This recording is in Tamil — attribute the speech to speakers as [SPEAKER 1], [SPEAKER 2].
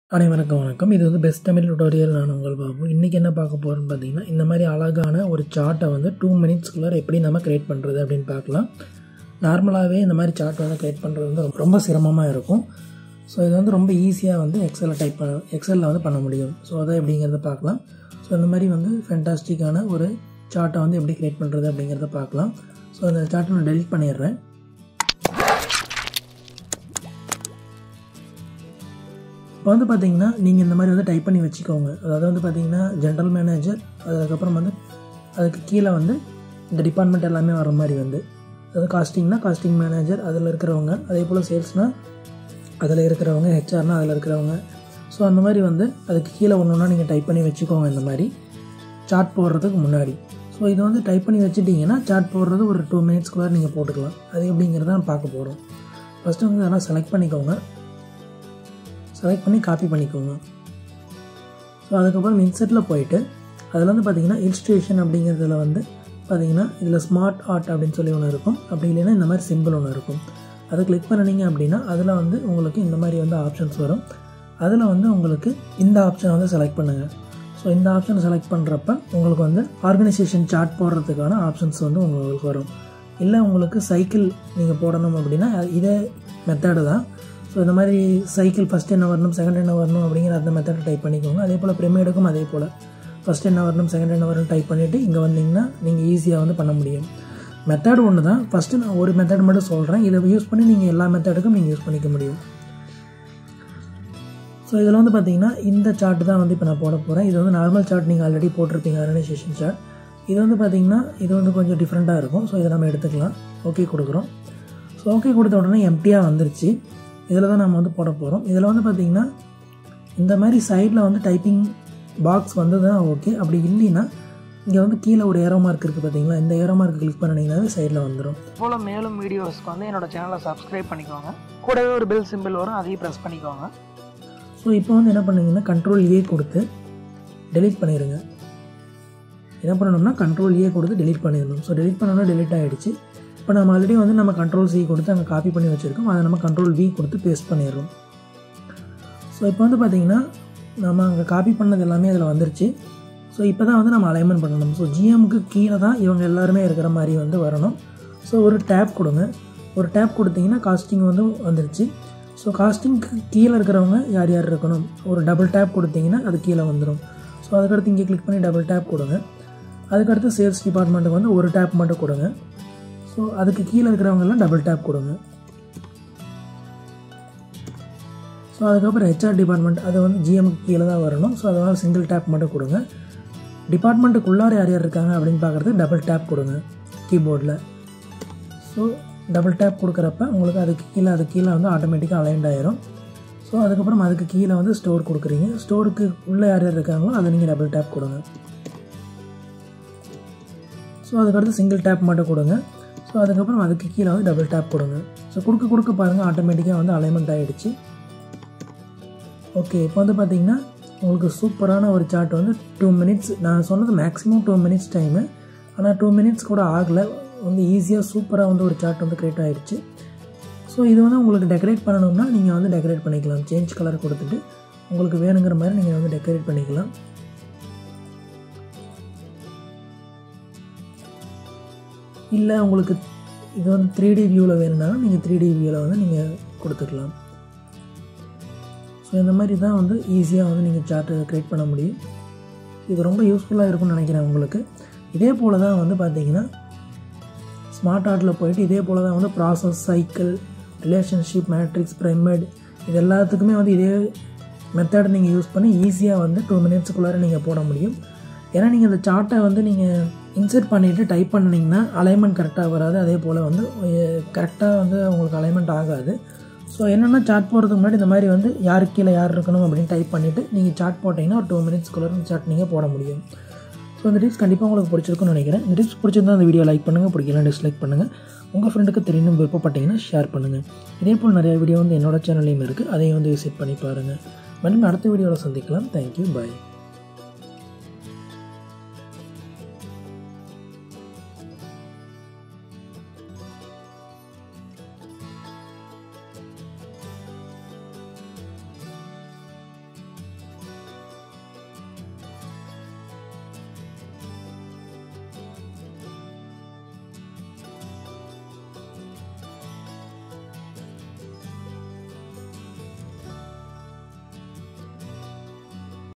[SPEAKER 1] அனைவருக்கும் வணக்கம் இது வந்து பெஸ்ட் தமிழ் டுட்டோரியல் நான் உங்கள் பாபு இன்றைக்கி என்ன பார்க்க போகிறோன்னு பார்த்தீங்கன்னா இந்த மாதிரி அழகான ஒரு சார்ட்டை வந்து டூ மினிட்ஸ்க்குள்ளே எப்படி நம்ம க்ரியேட் பண்ணுறது அப்படின்னு பார்க்கலாம் நார்மலாகவே இந்த மாதிரி சார்ட் வந்து க்ரியேட் பண்ணுறது வந்து ரொம்ப சிரமமாக இருக்கும் ஸோ இது வந்து ரொம்ப ஈஸியாக வந்து எக்ஸலில் டைப் பண்ண எக்ஸலில் வந்து பண்ண முடியும் ஸோ அதை எப்படிங்கிறத பார்க்கலாம் ஸோ இந்த மாதிரி வந்து ஃபென்டாஸ்டிக்கான ஒரு சார்ட்டை வந்து எப்படி க்ரியேட் பண்ணுறது அப்படிங்கிறத பார்க்கலாம் ஸோ அந்த சார்ட்டை நான் டெலிட் பண்ணிடுறேன் இப்போ வந்து பார்த்தீங்கன்னா நீங்கள் இந்த மாதிரி வந்து டைப் பண்ணி வச்சுக்கோங்க அதாவது வந்து பார்த்தீங்கன்னா ஜென்ரல் மேனேஜர் அதுக்கப்புறம் வந்து அதுக்கு கீழே வந்து இந்த டிபார்ட்மெண்ட் எல்லாமே வர மாதிரி வந்து அதாவது காஸ்டிங்னா காஸ்டிங் மேனேஜர் அதில் இருக்கிறவங்க அதே போல் சேல்ஸ்னால் அதில் இருக்கிறவங்க ஹெச்ஆர்னால் அதில் இருக்கிறவங்க ஸோ அந்த மாதிரி வந்து அதுக்கு கீழே ஒன்று ஒன்றா நீங்கள் டைப் பண்ணி வச்சுக்கோங்க இந்த மாதிரி சார்ட் போடுறதுக்கு முன்னாடி ஸோ இதை வந்து டைப் பண்ணி வச்சுட்டிங்கன்னா சார்ட் போடுறது ஒரு டூ மினிட்ஸ்க்குள்ளே நீங்கள் போட்டுக்கலாம் அது எப்படிங்கிறத பார்க்க போகிறோம் ஃபஸ்ட்டு வந்து அதெல்லாம் செலக்ட் பண்ணிக்கோங்க செலக்ட் பண்ணி காப்பி பண்ணிக்கோங்க ஸோ அதுக்கப்புறம் இன்செட்டில் போயிட்டு அதில் வந்து பார்த்தீங்கன்னா இன்ஸ்டியூஷன் அப்படிங்கிறதுல வந்து பார்த்தீங்கன்னா இதில் ஸ்மார்ட் ஆர்ட் அப்படின்னு சொல்லி ஒன்று இருக்கும் அப்படி இல்லைன்னா இந்த மாதிரி சிம்பிள் ஒன்று இருக்கும் அதை கிளிக் பண்ணினீங்க அப்படின்னா அதில் வந்து உங்களுக்கு இந்த மாதிரி வந்து ஆப்ஷன்ஸ் வரும் அதில் வந்து உங்களுக்கு இந்த ஆப்ஷனை வந்து செலக்ட் பண்ணுங்கள் ஸோ இந்த ஆப்ஷனை செலக்ட் பண்ணுறப்ப உங்களுக்கு வந்து ஆர்கனைசேஷன் சார்ட் போடுறதுக்கான ஆப்ஷன்ஸ் வந்து உங்களுக்கு வரும் இல்லை உங்களுக்கு சைக்கிள் நீங்கள் போடணும் அப்படின்னா இதே மெத்தடு தான் ஸோ இந்த மாதிரி சைக்கிள் ஃபஸ்ட் என்ன வரணும் செகண்ட் என்ன வரணும் அப்படிங்கிற அந்த மெத்தடை டைப் பண்ணிக்கோங்க அதே போல் பிரமிடுக்கும் அதே போல் ஃபஸ்ட் என்ன வரணும் செகண்ட் என்ன வரணும் டைப் பண்ணிவிட்டு இங்கே வந்தீங்கன்னா நீங்கள் ஈஸியாக வந்து பண்ண முடியும் மெத்தட் ஒன்று தான் ஃபஸ்ட்டு நான் ஒரு மெத்தட் மட்டும் சொல்கிறேன் இதை யூஸ் பண்ணி நீங்கள் எல்லா மெத்தடுக்கும் நீங்கள் யூஸ் பண்ணிக்க முடியும் ஸோ இதில் வந்து பார்த்தீங்கன்னா இந்த சார்ட் தான் வந்து இப்போ நான் போட போகிறேன் இது வந்து நார்மல் சார்ட் நீங்கள் ஆல்ரெடி போட்டிருப்பீங்க ஆர்கனைசேஷன் சார்ட் இது வந்து பார்த்தீங்கன்னா இது வந்து கொஞ்சம் டிஃப்ரெண்ட்டாக இருக்கும் ஸோ இதை நம்ம எடுத்துக்கலாம் ஓகே கொடுக்குறோம் ஸோ ஓகே கொடுத்த உடனே எம்டியாக வந்துருச்சு இதில் தான் நம்ம வந்து போட போகிறோம் இதில் வந்து பார்த்திங்கன்னா இந்த மாதிரி சைடில் வந்து டைப்பிங் பாக்ஸ் வந்ததுன்னா ஓகே அப்படி இல்லைன்னா இங்கே வந்து கீழே ஒரு ஏரோ மார்க் இருக்குது பார்த்தீங்களா இந்த ஏரோ மார்க் கிளிக் பண்ணிங்கனாவே சைடில் வந்துடும்
[SPEAKER 2] போல் மேலும் வீடியோஸ்க்கு வந்து என்னோட சேனலை சப்ஸ்கிரைப் பண்ணிக்கோங்க கூடவே ஒரு பெல் சிம்பிள் வரும் அதையும் ப்ரெஸ் பண்ணிக்கோங்க
[SPEAKER 1] ஸோ இப்போ வந்து என்ன பண்ணுங்கன்னா கண்ட்ரோல் ஏ கொடுத்து டெலீட் பண்ணிடுங்க என்ன பண்ணணும்னா கண்ட்ரோல் ஏ கொடுத்து டெலீட் பண்ணிடணும் ஸோ டெலீட் பண்ணோன்னா டெலீட் ஆகிடுச்சு இப்போ நம்ம ஆல்ரெடி வந்து நம்ம கண்ட்ரோல் சி கொடுத்து அங்கே காப்பி பண்ணி வச்சுருக்கோம் அதை நம்ம கண்ட்ரோல் வி கொடுத்து பேஸ்ட் பண்ணிடுறோம் ஸோ இப்போ வந்து பார்த்திங்கன்னா நம்ம அங்கே காப்பி பண்ணது எல்லாமே அதில் வந்துருச்சு ஸோ இப்போ தான் வந்து நம்ம அலைன்மெண்ட் பண்ணணும் ஸோ ஜிஎம்க்கு கீழே தான் இவங்க எல்லாருமே இருக்கிற மாதிரி வந்து வரணும் ஸோ ஒரு டேப் கொடுங்க ஒரு டேப் கொடுத்தீங்கன்னா காஸ்டிங் வந்து வந்துருச்சு ஸோ காஸ்டிங்க்கு கீழே இருக்கிறவங்க யார் யார் இருக்கணும் ஒரு டபுள் டேப் கொடுத்தீங்கன்னா அது கீழே வந்துடும் ஸோ அதுக்கடுத்து இங்கே கிளிக் பண்ணி டபுள் டேப் கொடுங்க அதுக்கடுத்து சேல்ஸ் டிபார்ட்மெண்ட்டுக்கு வந்து ஒரு டேப் மட்டும் கொடுங்க ஸோ அதுக்கு கீழே இருக்கிறவங்கெல்லாம் டபுள் டேப் கொடுங்க ஸோ அதுக்கப்புறம் ஹெச்ஆர் டிபார்ட்மெண்ட் அது வந்து ஜிஎம்க்கு கீழே தான் வரணும் ஸோ அதனால் சிங்கிள் டேப் மட்டும் கொடுங்க டிபார்ட்மெண்ட்டுக்குள்ளார யார் யார் இருக்காங்க அப்படின்னு பார்க்குறது டபுள் டேப் கொடுங்க கீபோர்டில் ஸோ டபுள் டேப் கொடுக்குறப்ப உங்களுக்கு அதுக்கு கீழே அதுக்கு கீழே வந்து ஆட்டோமேட்டிக்காக அலைண்ட் ஆயிரும் ஸோ அதுக்கப்புறம் அதுக்கு கீழே வந்து ஸ்டோர் கொடுக்குறீங்க ஸ்டோருக்கு உள்ளே யார் யார் இருக்காங்களோ அதை நீங்கள் டபுள் டேப் கொடுங்க ஸோ அதுக்கடுத்து சிங்கிள் டேப் மட்டும் கொடுங்க ஸோ அதுக்கப்புறம் அதுக்கு கீழே வந்து டபுள் டேப் கொடுங்க ஸோ கொடுக்க கொடுக்க பாருங்கள் ஆட்டோமேட்டிக்காக வந்து அலைன்மெண்ட் ஆகிடுச்சு ஓகே இப்போ வந்து பார்த்தீங்கன்னா உங்களுக்கு சூப்பரான ஒரு சார்ட் வந்து டூ மினிட்ஸ் நான் சொன்னது மேக்ஸிமம் டூ மினிட்ஸ் டைமு ஆனால் டூ மினிட்ஸ் கூட ஆகலை வந்து ஈஸியாக சூப்பராக வந்து ஒரு சார்ட் வந்து க்ரியேட் ஆகிடுச்சு ஸோ இது வந்து உங்களுக்கு டெக்கரேட் பண்ணணும்னா நீங்கள் வந்து டெக்கரேட் பண்ணிக்கலாம் சேஞ்ச் கலர் கொடுத்துட்டு உங்களுக்கு வேணுங்கிற மாதிரி நீங்கள் வந்து டெக்கரேட் பண்ணிக்கலாம் இல்லை உங்களுக்கு இது வந்து த்ரீ டி வியூவில் வேணும்னாலும் நீங்கள் த்ரீ டி வியூவில் வந்து நீங்கள் கொடுத்துக்கலாம் ஸோ இந்த மாதிரி தான் வந்து ஈஸியாக வந்து நீங்கள் சார்ட்டு க்ரியேட் பண்ண முடியும் இது ரொம்ப யூஸ்ஃபுல்லாக இருக்கும்னு நினைக்கிறேன் உங்களுக்கு இதே போல் தான் வந்து பார்த்தீங்கன்னா ஸ்மார்ட் ஆர்ட்டில் போயிட்டு இதே போல் தான் வந்து process cycle relationship matrix primate இது எல்லாத்துக்குமே வந்து இதே மெத்தட் நீங்கள் யூஸ் பண்ணி ஈஸியாக வந்து டூ மினிட்ஸுக்குள்ளார நீங்கள் போட முடியும் ஏன்னா நீங்கள் இந்த சார்ட்டை வந்து நீங்கள் இன்சர்ட் பண்ணிவிட்டு டைப் பண்ணிங்கன்னா அலைன்மெண்ட் கரெக்டாக வராது அதே போல் வந்து கரெக்டாக வந்து உங்களுக்கு அலைன்மெண்ட் ஆகாது ஸோ என்னென்னா சார்ட் போடுறதுக்கு முன்னாடி இந்த மாதிரி வந்து யாருக்கு கீழே யார் இருக்கணும் அப்படின்னு டைப் பண்ணிவிட்டு நீங்கள் சார்ட் போட்டிங்கன்னா ஒரு டூ மினிட்ஸ்க்குள்ளே சார்ட் நீங்கள் போட முடியும் ஸோ இந்த டிப்ஸ் கண்டிப்பாக உங்களுக்கு பிடிச்சிருக்குன்னு நினைக்கிறேன் இந்த டிப்ஸ் பிடிச்சிருந்தா அந்த வீடியோ லைக் பண்ணுங்கள் பிடிக்கலாம் டிஸ்லைக் பண்ணுங்கள் உங்கள் ஃப்ரெண்டுக்கு தெரியணும் விருப்பப்பட்டீங்கன்னா ஷேர் பண்ணுங்கள் இதே போல் நிறைய வீடியோ வந்து என்னோட சேனல்லையும் இருக்குது அதையும் வந்து விசிட் பண்ணி பாருங்கள் மீண்டும் அடுத்த வீடியோவில் சந்திக்கலாம் தேங்க்யூ பாய்